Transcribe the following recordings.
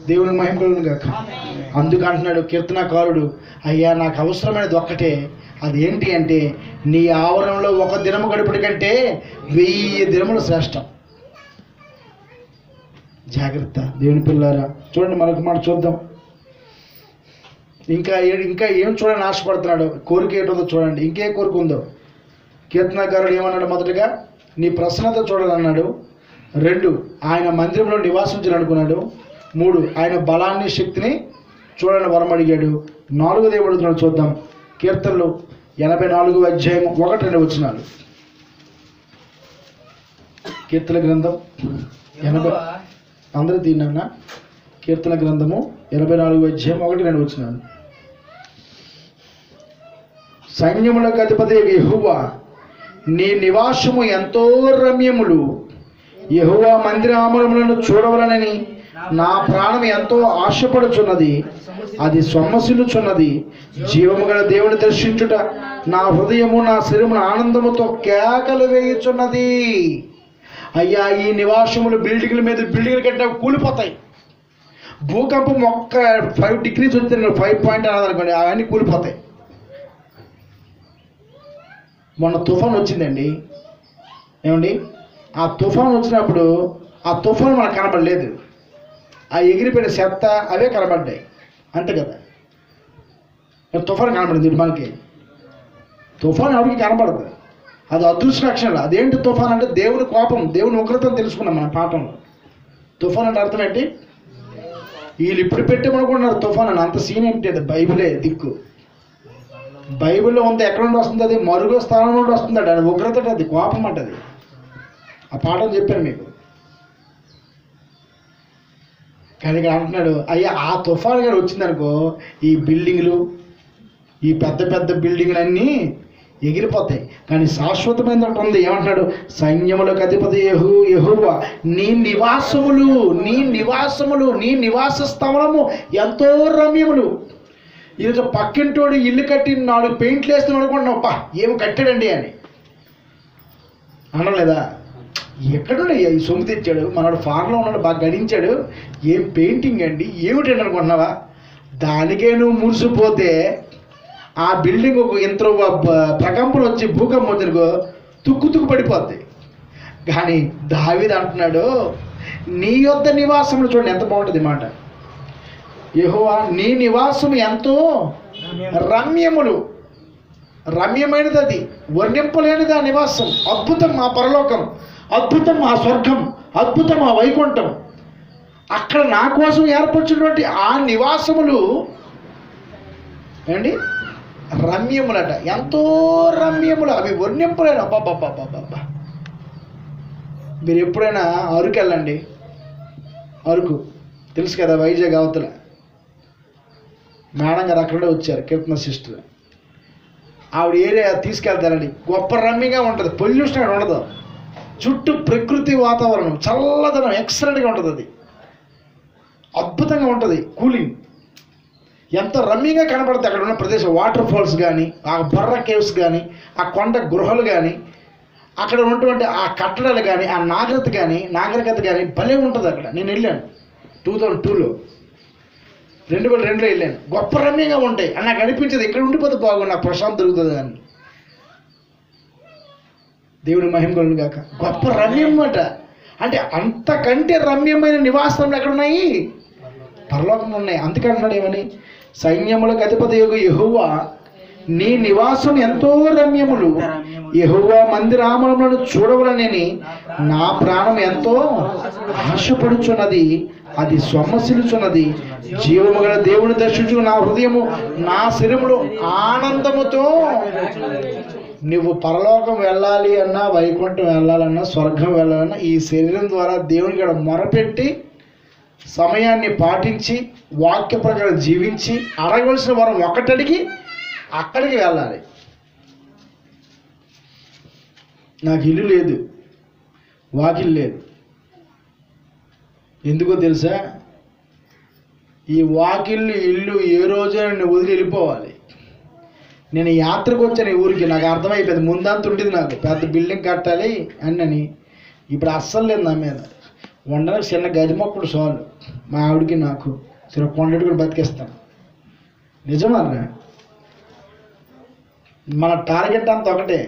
దేవుని మహిమ కలుగును గాక అందుకు అంటున్నాడు కీర్తనకారుడు అయ్యా నాకు అవసరమైనది ఒక్కటే అదేంటి అంటే నీ ఆవరణలో ఒక దినము గడుపుడి కంటే వెయ్యి దినములు శ్రేష్టం జాగ్రత్త దేవుని పిల్లారా చూడండి మరొక మాట చూద్దాం ఇంకా ఏ- ఇంకా ఏం చూడండి ఆశపడుతున్నాడు కోరిక ఏంటో చూడండి ఇంకే కోరిక ఉందో కీర్తనకారుడు ఏమన్నాడు మొదటగా నీ ప్రసన్నత చూడాలన్నాడు రెండు ఆయన మందిరంలో నివాసించాలనుకున్నాడు మూడు ఆయన బలాన్ని శక్తిని చూడని వరం అడిగాడు నాలుగోది ఏమడుగుతున్నాడు చూద్దాం కీర్తనలు ఎనభై నాలుగు అధ్యాయం ఒకటి రెండు వచ్చినాలు కీర్తన గ్రంథం ఎనభై అందరూ తిన్నా కీర్తన గ్రంథము ఎనభై నాలుగు అధ్యాయం ఒకటి రెండు వచ్చినాలు సైన్యములకు అధిపతి యెహోవా నీ నివాసము ఎంతో రమ్యములు యెహోవా మందిరామరములను చూడవలనని నా ప్రాణం ఎంతో ఆశపడుచున్నది అది సొమ్మసిల్లుచున్నది జీవము గల దేవుని దర్శించుట నా హృదయము నా శరీరమును ఆనందముతో కేకలు వేయుచున్నది అయ్యా ఈ నివాసములు బిల్డింగ్ల మీద బిల్డింగ్లు కట్టిన కూలిపోతాయి భూకంపం ఒక్క ఫైవ్ డిగ్రీస్ వచ్చింది ఫైవ్ పాయింట్ అన్నదనుకోండి అవన్నీ కూలిపోతాయి మొన్న తుఫాన్ వచ్చిందండి ఏమండి ఆ తుఫాన్ వచ్చినప్పుడు ఆ తుఫాన్ మనకు కనబడలేదు ఆ ఎగిరిపోయిన చెత్త అవే కనబడ్డాయి అంతే కదా మరి తుఫాన్ కనబడింది ఇటు మనకి తుఫాన్ ఎవరికి కనబడదు అది అదృష్ట లక్షణాలు అదేంటి తుఫాన్ అంటే దేవుని కోపం దేవుని ఉగ్రతను తెలుసుకున్నాం మన పాఠంలో తుఫాన్ అంటే అర్థం ఏంటి వీళ్ళు ఇప్పుడు పెట్టామనుకుంటున్నారు తుఫాన్ అని అంత సీన్ ఏంటి అది బైబిలే దిక్కు బైబిల్లో ఉంది ఎక్కడ నుండి వస్తుంది అది మరుగు స్థానం నుండి వస్తుంది అది ఉగ్రత అది కోపం అంటది ఆ పాఠం చెప్పాను మీకు కానీ ఇక్కడ అంటున్నాడు అయ్యా ఆ తుఫాన్ గారు వచ్చిందనుకో ఈ బిల్డింగ్లు ఈ పెద్ద పెద్ద బిల్డింగ్లన్నీ ఎగిరిపోతాయి కానీ శాశ్వతమైన ఒకటి ఉంది ఏమంటున్నాడు సైన్యములకు అధిపతి యహు యహువా నీ నివాసములు నీ నివాసములు నీ నివాస స్థలము ఎంతో రమ్యములు ఈరోజు పక్కింటోడు ఇల్లు కట్టి నాలుగు పెయింట్లు వేస్తున్నాడు అనుకుంటున్నావు పా ఏమి కట్టాడండి అని అనలేదా ఎక్కడున్నా ఈ సొమ్ము తెచ్చాడు మనోడు ఫార్లో ఉన్నాడు బాగా గడించాడు ఏం పెయింటింగ్ అండి ఏమిటండి అనుకుంటున్నావా దానికే నువ్వు మురిసిపోతే ఆ బిల్డింగ్ ఒక ఇంత ప్రకంపన వచ్చి భూకంపం వచ్చినకో తుక్కు తుక్కు పడిపోద్ది కానీ దావిది అంటున్నాడు నీ యొద్ద నివాసములు చూడండి ఎంత బాగుంటుంది మాట యెహోవా నీ నివాసం ఎంతో రమ్యములు రమ్యమైనది అది వర్ణింపలేనిది ఆ నివాసం అద్భుతం ఆ పరలోకం అద్భుతం ఆ స్వర్గం అద్భుతం ఆ వైకుంఠం అక్కడ నా కోసం ఏర్పరిచినటువంటి ఆ నివాసములు ఏండి రమ్యములట ఎంతో రమ్యములు అవి వర్ణింపలేను అబ్బాబ్బాబ్బాబ్బా మీరు ఎప్పుడైనా అరకు వెళ్ళండి అరకు తెలుసు కదా వైజాగ్ అవతల మేడం గారు అక్కడే వచ్చారు కీర్తన సిస్టర్ ఆవిడ ఏరియా తీసుకెళ్తారండి గొప్ప రమ్యంగా ఉంటుంది పొల్యూషన్ అక్కడ ఉండదు చుట్టూ ప్రకృతి వాతావరణం చల్లదనం ఎక్సలెంట్గా ఉంటుంది అది అద్భుతంగా ఉంటుంది కూలింగ్ ఎంత రమ్యంగా కనబడుతుంది అక్కడ ఉన్న ప్రదేశం వాటర్ ఫాల్స్ కానీ ఆ బర్ర కేవ్స్ కానీ ఆ కొండ గృహలు కానీ అక్కడ ఉన్నటువంటి ఆ కట్టడాలు కానీ ఆ నాగరికత కానీ నాగరికత కానీ భలే ఉంటుంది అక్కడ నేను వెళ్ళాను టూ థౌజండ్ టూలో రెండు వేల రెండులో వెళ్ళాను గొప్ప రమ్యంగా ఉంటాయి అని నాకు అనిపించదు ఇక్కడ ఉండిపోతే బాగుంది నాకు ప్రశాంత్ దొరుకుతుంది అని దేవుని మహిమ కలుగును గాక గొప్ప రమ్యం అట అంటే అంతకంటే రమ్యమైన నివాసములు ఎక్కడ ఉన్నాయి పరలోకంలో ఉన్నాయి అందుకే అంటున్నాడు ఏమని సైన్యములకు అధిపతి యొక్క యహువా నీ నివాసం ఎంతో రమ్యములు యహువా మందిరామములను చూడవలనని నా ప్రాణం ఎంతో ఆశపడుచున్నది అది సొమ్మసిలుచున్నది జీవము గల దేవుని దర్శించు నా హృదయము నా శరీరములో ఆనందముతో నువ్వు పరలోకం వెళ్ళాలి అన్నా వైకుంఠం వెళ్ళాలన్నా స్వర్గం వెళ్ళాలన్నా ఈ శరీరం ద్వారా దేవునికి ఇక్కడ మొరపెట్టి సమయాన్ని పాటించి వాక్య ప్రకారం జీవించి అడగవలసిన వరం ఒక్కటడిగి అక్కడికి వెళ్ళాలి నాకు ఇల్లు లేదు వాకిల్ లేదు ఎందుకో తెలుసా ఈ వాకిళ్ళు ఇల్లు ఏ రోజైనా నేను వదిలి వెళ్ళిపోవాలి నేను యాత్రకు వచ్చాను ఈ ఊరికి నాకు అర్థమైపోయింది ముందంత ఉండేది నాకు పెద్ద బిల్డింగ్ కట్టాలి అన్నని ఇప్పుడు అస్సలు లేదు నా మీద వండడానికి చిన్న గది మొక్కడు చాలు మా ఆవిడకి నాకు సరే కొండటి కూడా బతికేస్తాను నిజమన్నా మన టార్గెట్ అంతా ఒకటే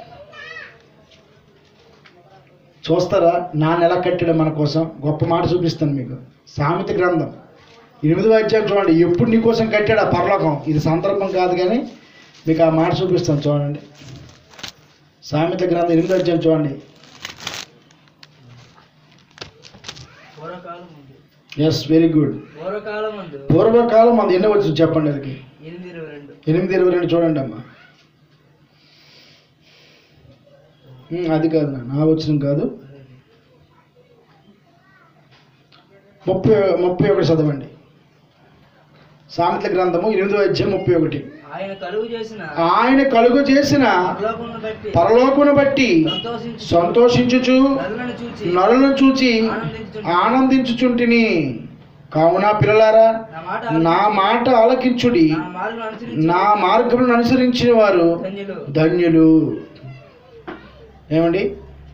చూస్తారా నాన్న ఎలా కట్టాడు మన కోసం గొప్ప మాట చూపిస్తాను మీకు సామెత గ్రంథం ఎనిమిది అధ్యాయం చూడండి ఎప్పుడు నీ కోసం కట్టాడు ఆ పరలోకం ఇది సందర్భం కాదు కానీ మీకు ఆ మాట చూపిస్తాను చూడండి సామెత గ్రంథం ఎనిమిది అధ్యాయం చూడండి పూర్వకాలం ముందు ఎస్ వెరీ గుడ్ పూర్వకాలం ముందు పూర్వకాలం అది ఎన్ని వచ్చింది చెప్పండి అది ఎనిమిది ఇరవై రెండు ఎనిమిది ఇరవై రెండు చూడండి అమ్మా ఉమ్, అది కాదు నా- నా వచ్చిన కాదు ముప్పై ముప్పై ఒకటి చదవండి సామెతల గ్రంథము ఎనిమిదో అధ్యాయం ముప్పై ఒకటి ఆయన కలుగు చేసిన ఆయన కలుగు చేసిన పరలోకమును బట్టి పరలోకును బట్టి సంతోషించు సంతోషించుచు నరులను చూచి నరులను చూచి ఆనందించుచుండు. ఆనందించుచుంటిని కావున పిల్లలారా నా మాట నా మాట ఆలకించుడి నా మార్గం అనుసరించి నా మార్గములను అనుసరించిన వారు ధన్యులు ధన్యులు ఏమండి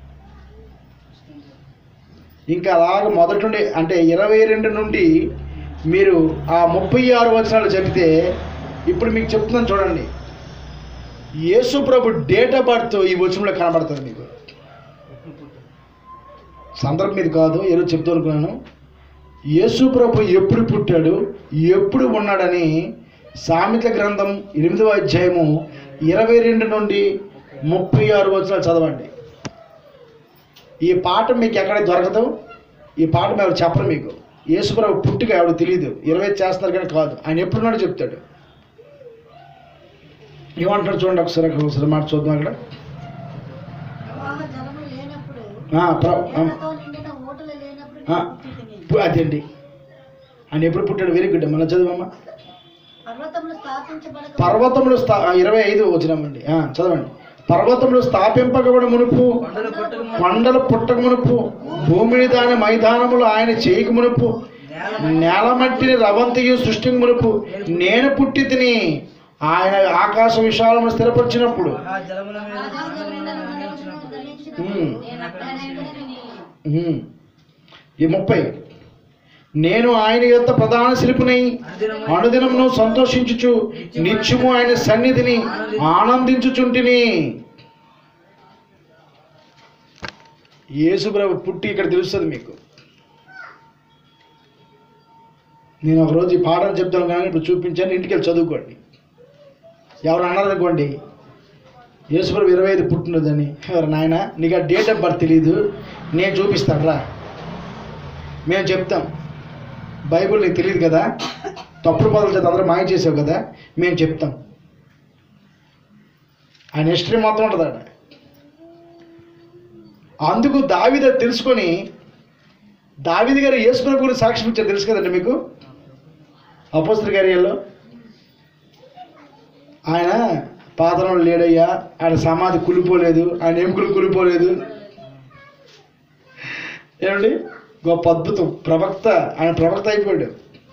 ఇంకా అలాగ మొదటి నుండి అంటే ఇరవై రెండు నుండి మీరు ఆ ముప్పై ఆరు వచనాలు చెబితే ఇప్పుడు మీకు చెప్తున్నాను చూడండి యేసు ప్రభు డేట్ ఆఫ్ బర్త్ ఈ వచనంలో కనబడుతుంది మీకు సందర్భం మీద కాదు ఏదో చెప్తూ అనుకున్నాను యేసు ప్రభు ఎప్పుడు పుట్టాడు ఎప్పుడు ఉన్నాడని సామెత గ్రంథం ఎనిమిదవ అధ్యాయము ఇరవై రెండు నుండి ముప్పై ఆరు వచనాలు చదవండి ఈ పాఠం మీకు ఎక్కడ దొరకదు ఈ పాఠం ఎవరు చెప్పరు మీకు యేసుప్రభు పుట్టుక ఎవరు తెలియదు ఇరవై చేస్తున్నారు కానీ కాదు ఆయన ఎప్పుడున్నాడో చెప్తాడు ఏమంటాడు చూడండి ఒకసారి ఒకసారి మాట చూద్దాం అక్కడ ప్రవాహ జలము లేనప్పుడు ఆ, ప్ర- ఆ, నీళ్లతో నిండిన ఓటలు లేనప్పుడు ఆ. నేను పుట్టితిని. పు- అదండి ఆయన ఎప్పుడు పుట్టాడు వెరీ గుడ్ మన చదవమ్మా పర్వతములు స్థాపించబడక పర్వతములు స్థా ఇరవై ఐదు వచ్చినామండి ఆ, చదవండి పర్వతములు స్థాపింపకబడి మునుపు కొండలు పుట్టక కొండలు పుట్టక మునుపు భూమిని దాని మైదానములు ఆయన చేయక మునుపు నేల మట్టిని రవంతియు సృష్టికి మునుపు నేను పుట్టి తిని ఆయన ఆకాశ విశాలము స్థిరపరిచినప్పుడు ఆ జలముల మీద ఆకాశములను ఆనందమును మండలములను నిర్మించినప్పుడు ధరించినప్పుడు ఉమ్. నేను అక్కడ నిలబడి ఉమ్. ఈ ముప్పై నేను ఆయన యొక్క ప్రధాన శిల్పునై అనుదినము అనుదినమును సంతోషించుచు నిత్యము ఆయన సన్నిధిని ఆనందించుచుంటిని యేసుప్రభు పుట్టి ఇక్కడ తెలుస్తుంది మీకు నేను ఒకరోజు ఈ పాఠం చెప్తాను కానీ ఇప్పుడు చూపించాను ఇంటికి వెళ్ళి చదువుకోండి ఎవరు అన్నారనుకోండి యేసుప్రభు ఇరవై ఐదు పుట్టినదని ఎవరు నాయన నీకు ఆ డేట్ ఆఫ్ బర్త్ తెలియదు నేను చూపిస్తాను రా మేము చెప్తాం బైబిల్ నీకు తెలియదు కదా తప్పుడు పదాలు చేత అందరూ మాయ చేసావు కదా మేము చెప్తాం ఆయన హిస్టరీ మొత్తం ఉంటుంది అక్కడ అందుకు దావిద తెలుసుకొని దావిది గారు యేసుప్రభు గురించి సాక్ష్యం ఇచ్చారు తెలుసు కదండి మీకు అపోస్త్ర కార్యాల్లో ఆయన పాత్రలో లేడయ్యా ఆయన సమాధి కులిపోలేదు ఆయన ఎముకలు కులిపోలేదు ఏమండి గొప్ప అద్భుతం ప్రవక్త ఆయన ప్రవక్త అయిపోయాడు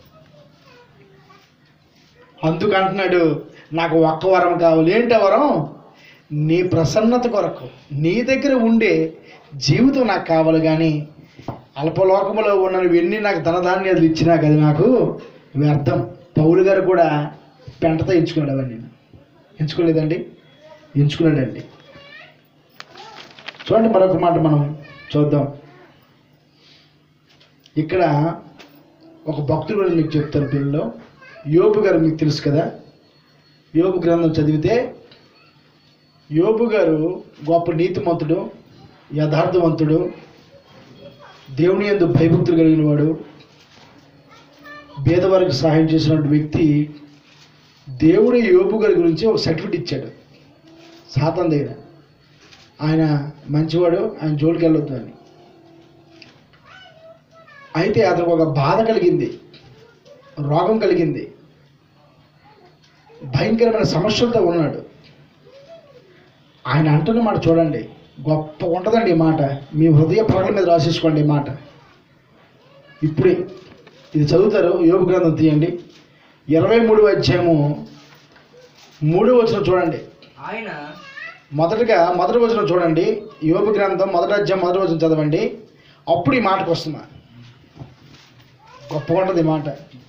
అందుకు అంటున్నాడు నాకు ఒక్క వరం కావాలి ఏంటి ఆ వరం నీ ప్రసన్నత కొరకు నీ దగ్గర ఉండే జీవితం నాకు కావాలి కానీ అల్పలోకములో ఉన్న ఎన్ని నాకు ధనధాన్యాలు ఇచ్చినా కదా నాకు వ్యర్థం పౌలు గారు కూడా పెంటతో ఎంచుకున్నాడు అవన్నీ ఎంచుకోలేదండి ఎంచుకున్నాడండి చూడండి మరొక మాట మనం చూద్దాం ఇక్కడ ఒక భక్తుడు గురించి మీకు చెప్తాను పిల్లలు యోబు గారు మీకు తెలుసు కదా యోబు గ్రంథం చదివితే యోబు గారు గొప్ప నీతిమంతుడు యథార్థవంతుడు దేవుని యందు భయభక్తులు కలిగిన వాడు పేదవారికి సహాయం చేసినటువంటి వ్యక్తి దేవుడు యోబు గారి గురించి ఒక సర్టిఫికెట్ ఇచ్చాడు సాతం దగ్గర ఆయన మంచివాడు ఆయన జోలికి వెళ్ళొద్దు అని అయితే అతనికి ఒక బాధ కలిగింది రోగం కలిగింది భయంకరమైన సమస్యలతో ఉన్నాడు ఆయన అంటున్న మాట చూడండి గొప్ప ఉంటుందండి ఈ మాట మీ హృదయ ప్రకటన మీద రాసేసుకోండి ఈ మాట ఇప్పుడే ఇది చదువుతారు యోగ గ్రంథం తీయండి ఇరవై మూడు అధ్యాయము మూడో వచనం చూడండి ఆయన మొదటగా మొదటి వచనం చూడండి యోగ గ్రంథం మొదటి అధ్యాయం మొదటి వచనం చదవండి అప్పుడు ఈ మాటకు వస్తున్నా గొప్పగా ఉంటుంది ఈ మాట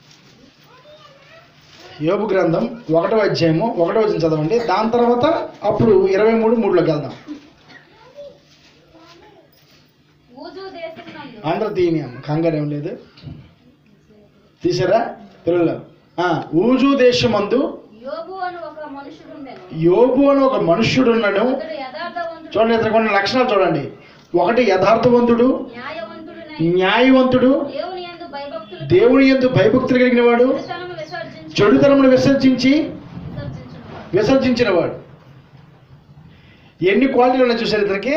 యోబు గ్రంథం ఒకటో అధ్యాయము ఒకటో వచ్చిన చదవండి దాని తర్వాత అప్పుడు ఇరవై మూడు మూడులోకి వెళ్దాం ఊజు దేశమునందు అందరూ తీయని అమ్మ కంగారు ఏం లేదు తీసారా పిల్లలు ఆ, ఊజు దేశమందు యోబు అని ఒక మనుషుడు ఉండెను యోబు అని ఒక మనుష్యుడు ఉన్నాడు అతడు యథార్థవంతుడు చూడండి ఇతను కొన్ని లక్షణాలు చూడండి ఒకటి యథార్థవంతుడు న్యాయవంతుడునై న్యాయవంతుడు దేవుని యందు భయభక్తులు దేవుని ఎందు భయభక్తులు కలిగిన వాడు చెడుతనము విసర్జించి చెడుతనమును విసర్జించి విసర్జించును విసర్జించిన వాడు ఎన్ని క్వాలిటీలు ఉన్నాయి చూసారు ఇతనికి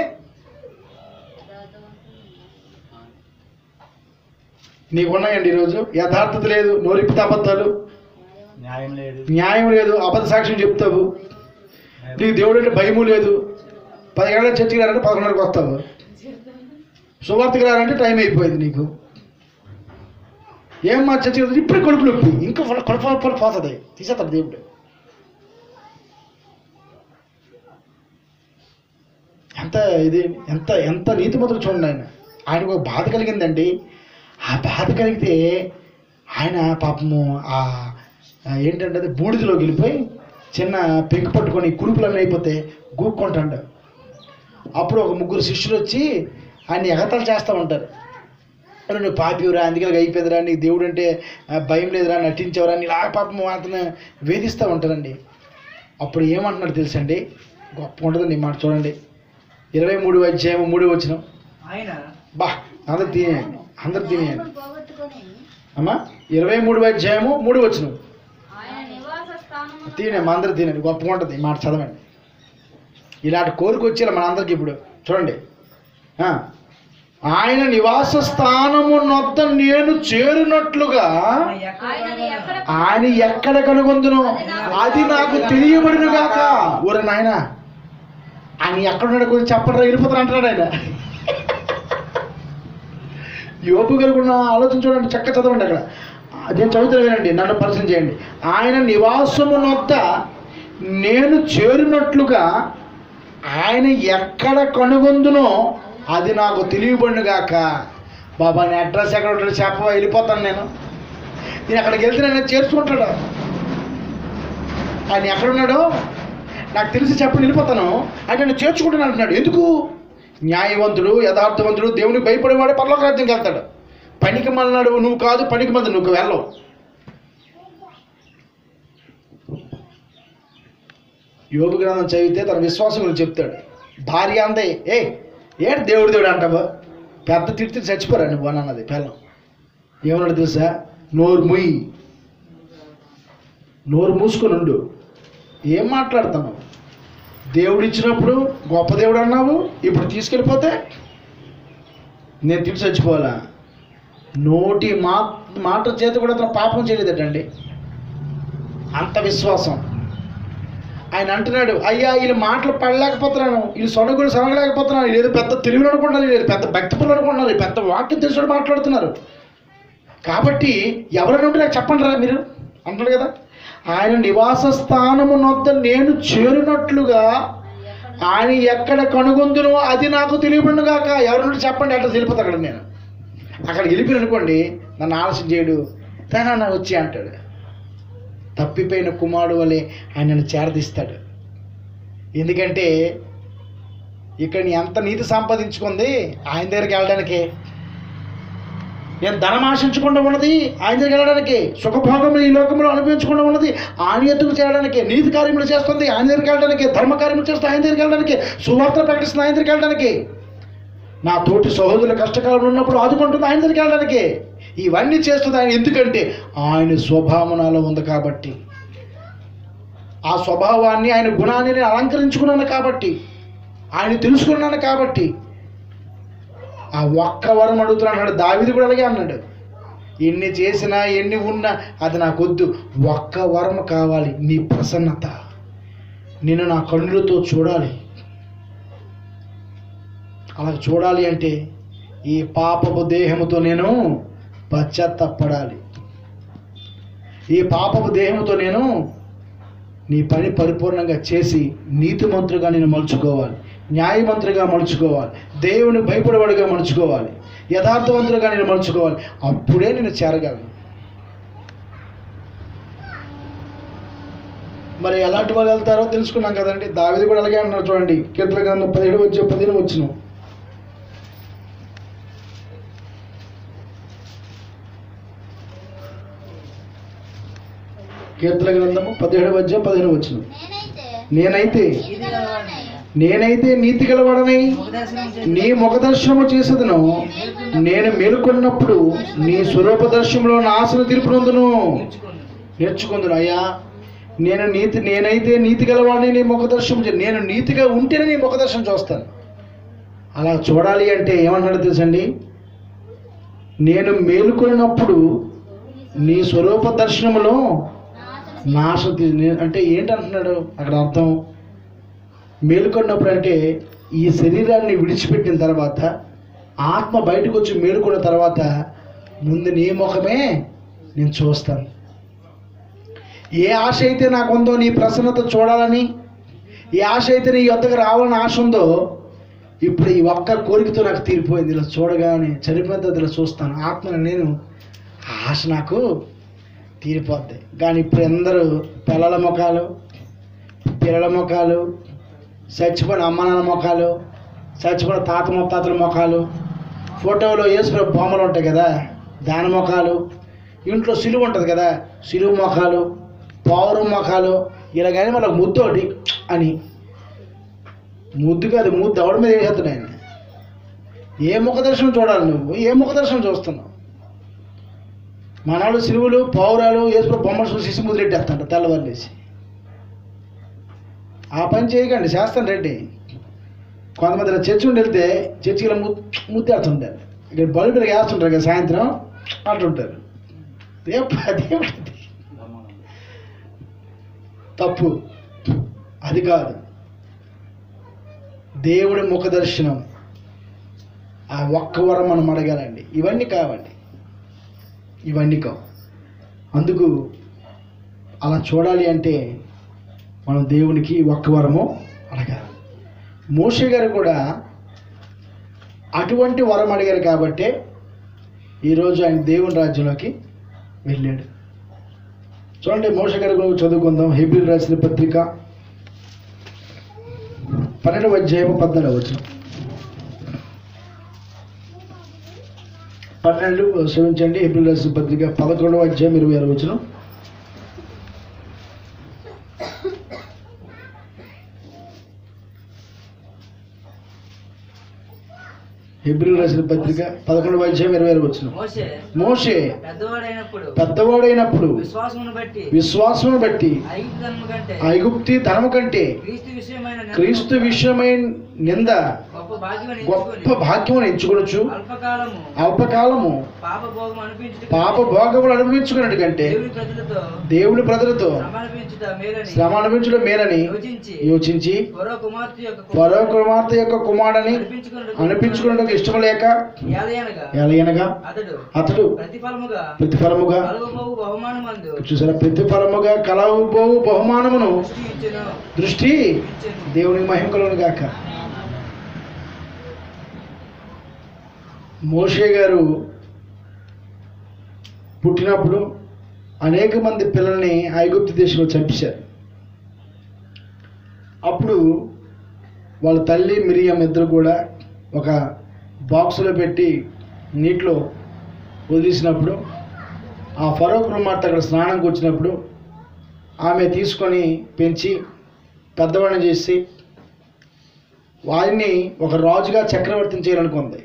నీకు ఉన్నాయండి ఈరోజు యథార్థత లేదు నోరిపిత అబద్ధాలు న్యాయం లేదు న్యాయం లేదు అబద్ధ సాక్ష్యం చెప్తావు నీకు దేవుడు అంటే భయము లేదు పది గంటల చర్చికి రారంటే పదకొండున్నరకు వస్తావు సువార్తకి రారంటే టైం అయిపోయింది నీకు ఏం మా చర్చికి రారు? ఇప్పుడే కొడుకు నొప్పి ఇంకా కొడప పోతుంది తీసేస్తాడు దేవుడు ఎంత ఇది ఎంత ఎంత నీతిమంతులు చూడండి ఆయన ఆయనకు ఒక బాధ కలిగిందండి ఆ బాధ కలిగితే ఆయన పాపము ఆ ఆ ఏంటంటే అది బూడిదలోకి వెళ్ళిపోయి చిన్న పెంకు పట్టుకొని కురుపులన్నీ అయిపోతే గూక్కుంటాడు అప్పుడు ఒక ముగ్గురు శిష్యులు వచ్చి ఆయన ఎగతాలు చేస్తూ ఉంటారు అరే నువ్వు పాపివురా అందుకే ఇలాగ అయిపోయిందిరా నీకు దేవుడు అంటే ఆ, భయం లేదురా నటించవరా అని ఇలా పాపం అతను వేధిస్తూ ఉంటారండి అప్పుడు ఏమంటున్నాడు తెలుసండి గొప్ప ఉంటుందండి ఈ మాట చూడండి ఇరవై మూడు అధ్యాయం మూడు వచ్చిన ఆయన బా అందరు తినేయండి అందరు తినేయండి న్యాయమును పోగొట్టుకొని అమ్మా ఇరవై మూడు అధ్యాయము మూడు వచ్చిన ఆయన నివాస స్థానము తినే మా అందరు తినండి గొప్పగా ఉంటుంది ఈ మాట చదవండి ఇలాంటి కోరిక వచ్చేలా మన అందరికి ఇప్పుడు చూడండి ఆ. ఆయన నివాస స్థానము నొద్ద నేను చేరినట్లుగా ఆయనని ఎక్కడ ఆయన ఎక్కడ కనుగొందును అది నాకు తెలియబడిన గాక ఊరే నాయన ఆయన ఎక్కడున్నాడు కొంచెం చెప్పరా వెళ్ళిపోతాను అంటున్నాడు ఆయన యోపు కలుగున్న ఆలోచన చూడండి చక్క చదవండి అక్కడ నేను చదువుతున్నా వినండి నన్ను పరిచయం చేయండి ఆయన నివాసము నొద్ద నేను చేరినట్లుగా ఆయన ఎక్కడ కనుగొందునో అది నాకు తెలియబడినగాక బాబా నీ అడ్రస్ ఎక్కడ ఉంటాడు చెప్పవా వెళ్ళిపోతాను నేను నేను అక్కడికి వెళ్తే నన్ను చేర్చుకుంటాడు ఆయన ఎక్కడున్నాడో నాకు తెలిసి చెప్పండి వెళ్ళిపోతాను ఆయన నన్ను చేర్చుకుంటాను అంటున్నాడు ఎందుకు న్యాయవంతుడు యథార్థవంతుడు దేవునికి భయపడేవాడే పర్లోక రాజ్యంకి వెళ్తాడు పనికి మన్నాడు నువ్వు కాదు పనికి మంది నువ్వు వెళ్ళవు యోగు గ్రంథం చదివితే తన విశ్వాసం గురించి చెప్తాడు భార్య అందే ఏ ఏంటి దేవుడు దేవుడు అంటావా పెద్ద తిడితే చచ్చిపోరా నువ్వు అని అన్నది పిల్లం ఏమన్నాడు తెలుసా నోరు ముయ్యి నోరు మూసుకొని ఉండు ఏం మాట్లాడుతున్నావు దేవుడు ఇచ్చినప్పుడు గొప్ప దేవుడు అన్నావు ఇప్పుడు తీసుకెళ్ళిపోతే నేను తిరిగి చచ్చిపోవాలా నోటి మా మాట చేత కూడా అతను పాపం చేయలేదటండి అంత విశ్వాసం ఆయన అంటున్నాడు అయ్యా వీళ్ళు మాటలు పడలేకపోతున్నాను వీళ్ళు సొనగులు సొనగలేకపోతున్నాను వీళ్ళు ఏదో పెద్ద తెలుగులు అనుకుంటున్నారు వీళ్ళు ఏదో పెద్ద భక్తిపులు అనుకుంటున్నారు వీళ్ళు పెద్ద వాక్యం తెలిసి మాట్లాడుతున్నారు కాబట్టి ఎవరైనా ఉంటే నాకు చెప్పండి రా మీరు అంటున్నాడు కదా ఆయన నివాస స్థానము నొద్ద నేను చేరినట్లుగా ఆయన ఎక్కడ కనుగొందునో అది నాకు తెలియబడును గాక ఎవరు చెప్పండి అట్లా తెలిపోతా అక్కడ నేను అక్కడ వెళ్ళిపోయి అనుకోండి నన్ను ఆలస్యం చేయడు తన వచ్చి అంటాడు తప్పిపోయిన కుమారుడు వలె ఆయన నన్ను చేరదీస్తాడు ఎందుకంటే ఇక్కడ నీ ఎంత నీతి సంపాదించుకుంది ఆయన దగ్గరికి వెళ్ళడానికే నేను ధనం ఆశించకుండా ఉన్నది ఆయన దగ్గరికి వెళ్ళడానికి సుఖభోగం ఈ లోకంలో అనుభవించకుండా ఉన్నది ఆయన ఎత్తుకు చేరడానికి నీతి కార్యములు చేస్తుంది ఆయన దగ్గరికి వెళ్ళడానికి ధర్మ కార్యములు చేస్తుంది ఆయన దగ్గరికి వెళ్ళడానికి సువార్త ప్రకటిస్తుంది ఆయన దగ్గరికి వెళ్ళడానికి నా తోటి సహోదరుల కష్టకాలంలో ఉన్నప్పుడు ఆదుకుంటుంది ఆయన దగ్గరికి వెళ్ళడానికి ఇవన్నీ చేస్తుంది ఆయన ఎందుకంటే ఆయన స్వభావం నాలో ఉంది కాబట్టి ఆ స్వభావాన్ని ఆయన గుణాన్ని నేను అలంకరించుకున్నాను కాబట్టి ఆయన తెలుసుకున్నాను కాబట్టి ఆ ఒక్క వరం అడుగుతున్నాడు దావిది కూడా అలాగే అన్నాడు ఎన్ని చేసినా ఎన్ని ఉన్నా అది నాకొద్దు ఒక్క వరం కావాలి నీ ప్రసన్నత నేను నా కన్నులతో చూడాలి అలా చూడాలి అంటే ఈ పాపపు దేహముతో నేను పశ్చాత్తపడాలి ఈ పాపపు దేహముతో నేను నీ పని పరిపూర్ణంగా చేసి నీతిమంతులుగా నేను మలుచుకోవాలి న్యాయమంత్రిగా మలుచుకోవాలి దేవుని భయపడేవాడిగా మలుచుకోవాలి యథార్థవంతులుగా నేను మలుచుకోవాలి అప్పుడే నేను చేరగలను మరి ఎలాంటి వాళ్ళు వెళ్తారో తెలుసుకున్నాం కదండి దావిది కూడా అలాగే అన్నారు చూడండి కీర్తన గ్రంథం పదిహేడు వచ్చి పదిహేను వచ్చిన కీర్తన గ్రంథము పదిహేడు వచ్చి పదిహేను వచ్చిన నేనైతే నేనైతే ఇది గలవాడినై. నేనైతే నీతి గలవాడనై నీ ముఖ దర్శనము చేసేదను నేను మేలుకొన్నప్పుడు నీ స్వరూప దర్శనంలో నా ఆశను తీర్పునందును నేర్చుకుందును అయ్యా నేను నీతి నేనైతే నీతి గలవాడిని నీ ముఖ దర్శనం చే- నేను నీతిగా ఉంటేనే నీ ముఖ దర్శనం చూస్తాను అలా చూడాలి అంటే ఏమన్నాడు తెలుసండి నేను మేలుకొన్నప్పుడు నీ స్వరూప దర్శనములో నా ఆశను నాశ తీ- నే- అంటే ఏంటంటున్నాడు అక్కడ అర్థం మేలుకొన్నప్పుడు అంటే ఈ శరీరాన్ని విడిచిపెట్టిన తర్వాత ఆత్మ బయటకు వచ్చి మేలుకున్న తర్వాత ముందు నీ ముఖమే నేను చూస్తాను ఏ ఆశ అయితే నాకు ఉందో నీ ప్రసన్నత చూడాలని ఏ ఆశ అయితే నీ యొద్దకు రావాలని ఆశ ఉందో ఇప్పుడు ఈ ఒక్క కోరికతో నాకు తీరిపోయింది ఇలా చూడగానే చనిపోయిన తర్వాత ఇలా చూస్తాను ఆత్మను నేను ఆ ఆశ నాకు తీరిపోద్ది కానీ ఇప్పుడు అందరూ పిల్లల ముఖాలు పిల్లల ముఖాలు చచ్చిపోయిన అమ్మ నాన్న ముఖాలు చచ్చిపోయిన తాత ముత్తాతల ముఖాలు ఫోటోలో వేసుకున్న బొమ్మలు ఉంటాయి కదా దాని ముఖాలు ఇంట్లో సిలువ ఉంటుంది కదా సిలువ ముఖాలు పౌరం ముఖాలు ఇలా కానీ మనకు ముద్దు ఒకటి అని ముద్దు కాదు ముద్దు ఎవడి మీద వేసేస్తాడు ఆయన ఏ ముఖ దర్శనం చూడాలి నువ్వు ఏ ముఖ దర్శనం చూస్తున్నావు మనవాళ్ళు సిలువులు పౌరాలు వేసుకుని బొమ్మలు చూసేసి ముదిరెట్టేస్తాడు తెల్లవారులేసి ఆ పని చేయకండి చేస్తాను రెడ్డి కొంతమంది ఇలా చర్చి ఉండి వెళ్తే చర్చికి ఇలా ము ముత్తేస్తుంటారు ఇక్కడ బల్బులు వేస్తుంటారు కదా సాయంత్రం అంటుంటారు ఏ- అదేమిటి తప్పు అది కాదు దేవుడి ముఖ దర్శనం ఆ ఒక్క వరం మనం అడగాలండి ఇవన్నీ కావండి ఇవన్నీ కావు అందుకు అలా చూడాలి అంటే మనం దేవునికి ఒక్క వరము అడగాలి మోషే గారు కూడా అటువంటి వరం అడిగారు కాబట్టే ఈరోజు ఆయన దేవుని రాజ్యంలోకి వెళ్ళాడు చూడండి మోష గారి గురించి చదువుకుందాం హెబ్రిల్ రాసిన పత్రిక పన్నెండవ అధ్యాయం పద్నాలుగు వచ్చిన పన్నెండు క్షమించండి ఏప్రిల్ రాసిన పత్రిక పదకొండవ అధ్యాయం ఇరవై ఆరు వచ్చిన ఏప్రిల్ రాసిన పత్రిక పదకొండవ అధ్యాయం ఇరవై ఆరు వచ్చిన మోషే మోషే పెద్దవాడైనప్పుడు పెద్దవాడైనప్పుడు విశ్వాసమును బట్టి విశ్వాసమును బట్టి ఐగుప్తము కంటే ఐగుప్తి ధనము కంటే క్రీస్తు విషయమైన నింద క్రీస్తు విషయమైన నింద గొప్ప భాగ్యమని గొప్ప భాగ్యమును ఎంచుకొనొచ్చు అల్పకాలము అల్పకాలము పాప భోగం అనిపించుట పాప భోగములు అనుభవించుకున్నట్టు కంటే దేవుని ప్రజలతో దేవుడి ప్రజలతో శ్రమ అనిపించుట మేలని శ్రమ అనుభవించడం మేలని యోచించి యోచించి పరో కుమార్తె యొక్క పరో కుమార్తె యొక్క కుమారుడని అనిపించుకున్నట్టు అనిపించుకున్నట్టు ఇష్టం లేక ఏలయనగా ఎలయనగా అతడు అతడు ప్రతిఫలముగా ప్రతిఫలముగా కలుగుబోవు బహుమానమందు చూసారా ప్రతిఫలముగా కలవబోవు బహుమానమును దృష్టి ఇచ్చెను దృష్టి ఇచ్చెను దేవునికి మహిమ కలుగును గాక మోషే గారు పుట్టినప్పుడు అనేక మంది పిల్లల్ని ఐగుప్తు దేశంలో చంపేశారు అప్పుడు వాళ్ళ తల్లి మిరియం ఇద్దరు కూడా ఒక బాక్సులో పెట్టి నీటిలో వదిలేసినప్పుడు ఆ ఫరో కుమార్తె అక్కడ స్నానంకి వచ్చినప్పుడు ఆమె తీసుకొని పెంచి పెద్దవాడిని చేసి వారిని ఒక రాజుగా చక్రవర్తిని చేయాలనుకుంది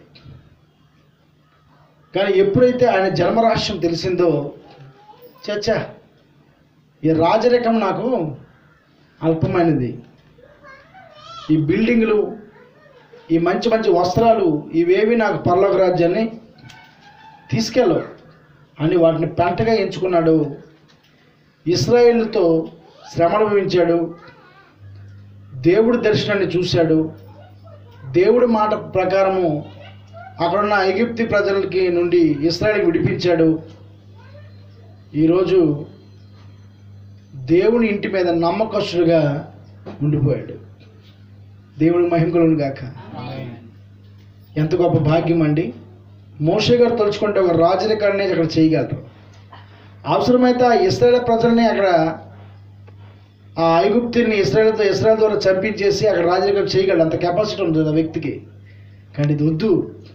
కానీ ఎప్పుడైతే ఆయన జన్మరహస్యం తెలిసిందో చచ్చా ఈ రాజరికం నాకు అల్పమైనది ఈ బిల్డింగులు ఈ మంచి మంచి వస్త్రాలు ఇవేవి నాకు పర్లోక రాజ్యాన్ని తీసుకెళ్ళవు అని వాటిని పెంటగా ఎంచుకున్నాడు ఇస్రాయేల్తో శ్రమ అనుభవించాడు దేవుడి దర్శనాన్ని చూశాడు దేవుడి మాట ప్రకారము అక్కడున్న ఐగిప్తి ప్రజలకి నుండి ఇస్రాయేల్కి విడిపించాడు ఈరోజు దేవుని ఇంటి మీద నమ్మకస్తుడుగా ఉండిపోయాడు దేవుడికి మహిమ కలుగును గాక ఎంత గొప్ప భాగ్యం అండి మోషే గారు తలుచుకుంటే ఒక రాజరికాన్ని అక్కడ చేయగలరు అవసరమైతే ఆ ఇస్రాయేల్ ప్రజల్ని అక్కడ ఆ ఐగుప్తుని ఇస్రాయేల్తో ఇస్రాయేల్ ద్వారా చంపించేసి అక్కడ రాజరికం చేయగలడు అంత కెపాసిటీ ఉంటుంది ఆ వ్యక్తికి కానీ ఇది వద్దు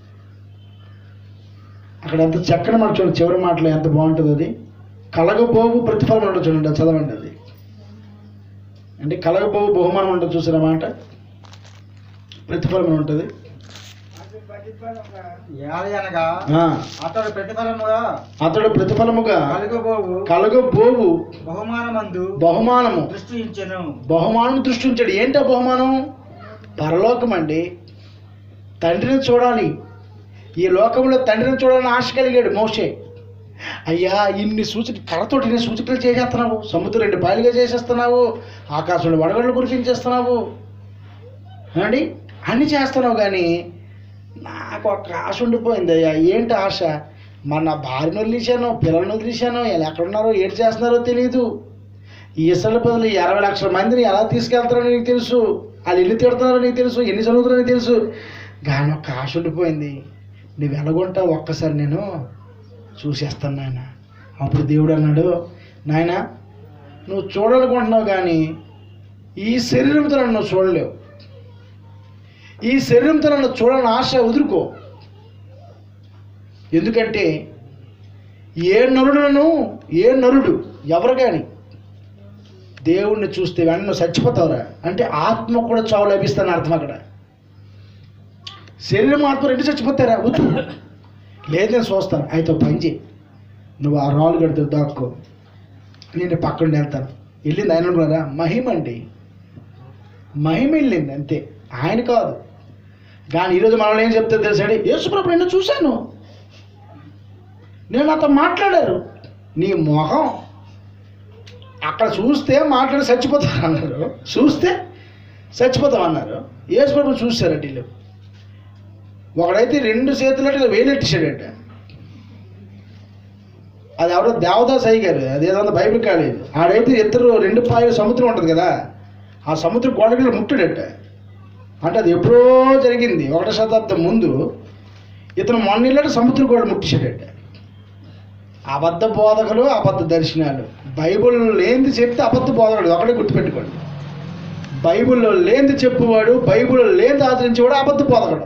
అక్కడ ఎంత చక్కని మాట చూడండి చివరి మాటలో ఎంత బాగుంటుంది అది కలగబోవు ప్రతిఫలం ఉంటుంది చూడండి అది చదవండి అది అంటే కలగబోవు బహుమానం ఉంటుంది చూసిన మాట ప్రతిఫలం ఉంటుంది అనగా ఆ, అతడు ప్రతిఫలముగా అతడు ప్రతిఫలముగా కలుగబోవు కలగబోవు బహుమానమందు బహుమానము దృష్టించెను బహుమానం దృష్టించాడు ఏంటో బహుమానం పరలోకం అండి తండ్రిని చూడాలి ఈ లోకంలో తండ్రిని చూడాలని ఆశ కలిగాడు మోషే అయ్యా ఇన్ని సూచన కళతోటి ఇన్ని సూచనలు చేసేస్తున్నావు సముద్రం రెండు పాయలుగా చేసేస్తున్నావు ఆకాశంలో వడగళ్ళు కురిపించేస్తున్నావు అండి అన్ని చేస్తున్నావు కానీ నాకు ఒక ఆశ ఉండిపోయింది అయ్యా ఏంటి ఆశ మన భార్యను వదిలేశాను పిల్లల్ని వదిలేశాను వీళ్ళు ఎక్కడున్నారో ఏడు చేస్తున్నారో తెలియదు ఈ ఇసల బదులు ఇరవై లక్షల మందిని ఎలా తీసుకెళ్తారో నీకు తెలుసు వాళ్ళు ఎన్ని తిడుతున్నారో నీకు తెలుసు ఎన్ని చదువుతున్నారో నీకు తెలుసు కానీ ఒక ఆశ ఉండిపోయింది నువ్వు ఎలాగుంటావు ఒక్కసారి నేను చూసేస్తాను నాయన అప్పుడు దేవుడు అన్నాడు నాయన నువ్వు చూడాలనుకుంటున్నావు కానీ ఈ శరీరంతో నన్ను నువ్వు చూడలేవు ఈ శరీరంతో నన్ను చూడాలని ఆశ వదులుకో ఎందుకంటే ఏ నరుడును ఏ నరుడు ఎవరు కానీ దేవుణ్ణి చూస్తే వెంటనే నువ్వు చచ్చిపోతావురా అంటే ఆత్మ కూడా చావు లభిస్తాను అర్థం అక్కడ శరీరం ఆత్మ రెండు చచ్చిపోతారా వద్దు లేదు నేను చూస్తాను అయితే ఒక పని చేయి నువ్వు ఆ రాళ్ళు కడుతూ దాక్కో నేను పక్కన వెళ్తాను వెళ్ళింది ఆయన అనుకున్నారా మహిమ అండి మహిమ వెళ్ళింది అంతే ఆయన కాదు కానీ ఈరోజు మనల్ని ఏం చెప్తే తెలుసాడు యేసుప్రభు నిన్ను చూశాను నేను నాతో మాట్లాడారు నీ మొహం అక్కడ చూస్తే మాట్లాడి చచ్చిపోతారు అన్నారు చూస్తే చచ్చిపోతాం అన్నారు యేసుప్రభు చూశారట వీళ్ళు ఒకడైతే రెండు చేతులట ఇలా వేలెట్టేసాడట అది ఎవరో దేవదాస్ అయ్యారు అదేదో బైబిల్ కాలేదు ఆడైతే ఇద్దరు రెండు పాయలు సముద్రం ఉంటుంది కదా ఆ సముద్ర గోడకి ముట్టాడట అంటే అది ఎప్పుడో జరిగింది ఒకటో శతాబ్దం ముందు ఇతను మొన్న సముద్ర గోడ ముట్టేశాడట అబద్ధ బోధకులు అబద్ధ దర్శనాలు బైబిల్ లేనిది చెప్తే అబద్ధ బోధకుడు ఒకటే గుర్తుపెట్టుకోండి బైబిల్లో లేనిది చెప్పువాడు బైబిల్ లేనిది ఆచరించేవాడు అబద్ధ బోధకుడు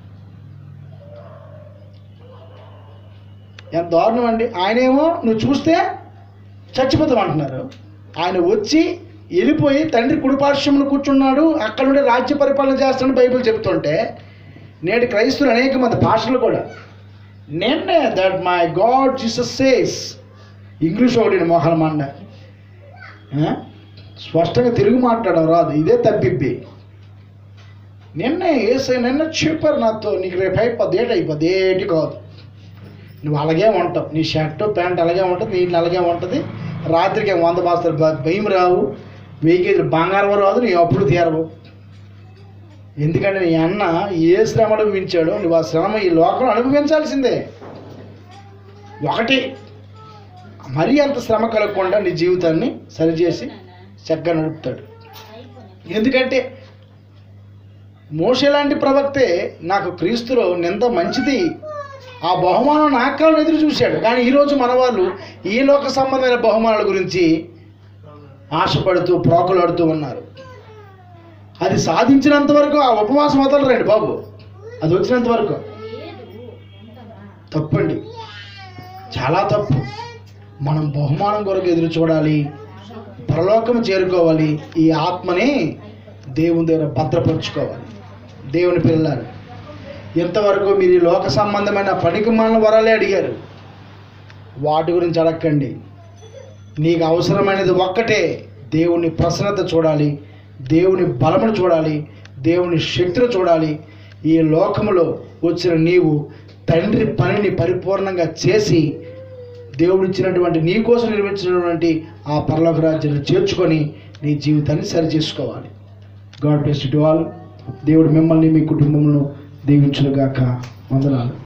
ఎంత దారుణం అండి ఆయనేమో నువ్వు చూస్తే చచ్చిపోతాం అంటున్నారు ఆయన వచ్చి వెళ్ళిపోయి తండ్రి కుడిపార్శ్వంలో కూర్చున్నాడు అక్కడ నుండి రాజ్య పరిపాలన చేస్తాడని బైబిల్ చెప్తుంటే నేటి క్రైస్తువులు అనేక మంది భాషలు కూడా నిన్నే that my God Jesus says English ఒకటి మొహల మండ ఆ? స్పష్టంగా తెలుగు మాట్లాడడం రాదు ఇదే తప్పిబ్బి నిన్నే ఏసై నిన్న చెప్పారు నాతో నీకు రేపు అయిపోద్ది ఏటి అయిపోద్ది ఏటి కాదు నువ్వు అలాగే ఉంటావు నీ షర్ట్ ప్యాంట్ అలాగే ఉంటుంది నీళ్ళు అలాగే ఉంటుంది రాత్రికి ఏం వంద బాస్తారు బ- భయం రావు వెయ్యి కేజీలు బంగారం రాదు నీ అప్పుడు తీరవు ఎందుకంటే నీ అన్న ఏ శ్రమ అనుభవించాడో నువ్వు ఆ శ్రమ ఈ లోకంలో అనుభవించాల్సిందే ఒకటి మరీ అంత శ్రమ కలగకుండా నీ జీవితాన్ని సరిచేసి చక్కగా నడుపుతాడు ఎందుకంటే మోషే లాంటి ప్రవక్తే నాకు క్రీస్తులో నింద మంచిది ఆ బహుమానం నాకు కావాలని ఎదురు చూశాడు కానీ ఈరోజు మన వాళ్ళు ఈ లోక సంబంధమైన బహుమానాల గురించి ఆశపడుతూ ప్రోకలాడుతూ ఉన్నారు అది సాధించినంత వరకు ఆ ఉపవాసం వదలరండి బాబు అది వచ్చినంత వరకు తప్పండి చాలా తప్పు మనం బహుమానం కొరకు ఎదురు చూడాలి పరలోకం చేరుకోవాలి ఈ ఆత్మని దేవుని దగ్గర భద్రపరుచుకోవాలి దేవుని పిల్లలు ఇంతవరకు మీరు ఈ లోక సంబంధమైన పనికి మన వరాలే అడిగారు వాటి గురించి అడగండి నీకు అవసరమైనది ఒక్కటే దేవుని ప్రసన్నత చూడాలి దేవుని బలమును చూడాలి దేవుని శక్తిని చూడాలి ఈ లోకములో వచ్చిన నీవు తండ్రి పనిని పరిపూర్ణంగా చేసి దేవుడు ఇచ్చినటువంటి నీ కోసం నిర్మించినటువంటి ఆ పరలోక రాజ్యాన్ని చేర్చుకొని నీ జీవితాన్ని సరి చేసుకోవాలి గాడ్ బ్లెస్ టు ఆల్ దేవుడు మిమ్మల్ని మీ కుటుంబమును దీవించునుగాక వందనాలు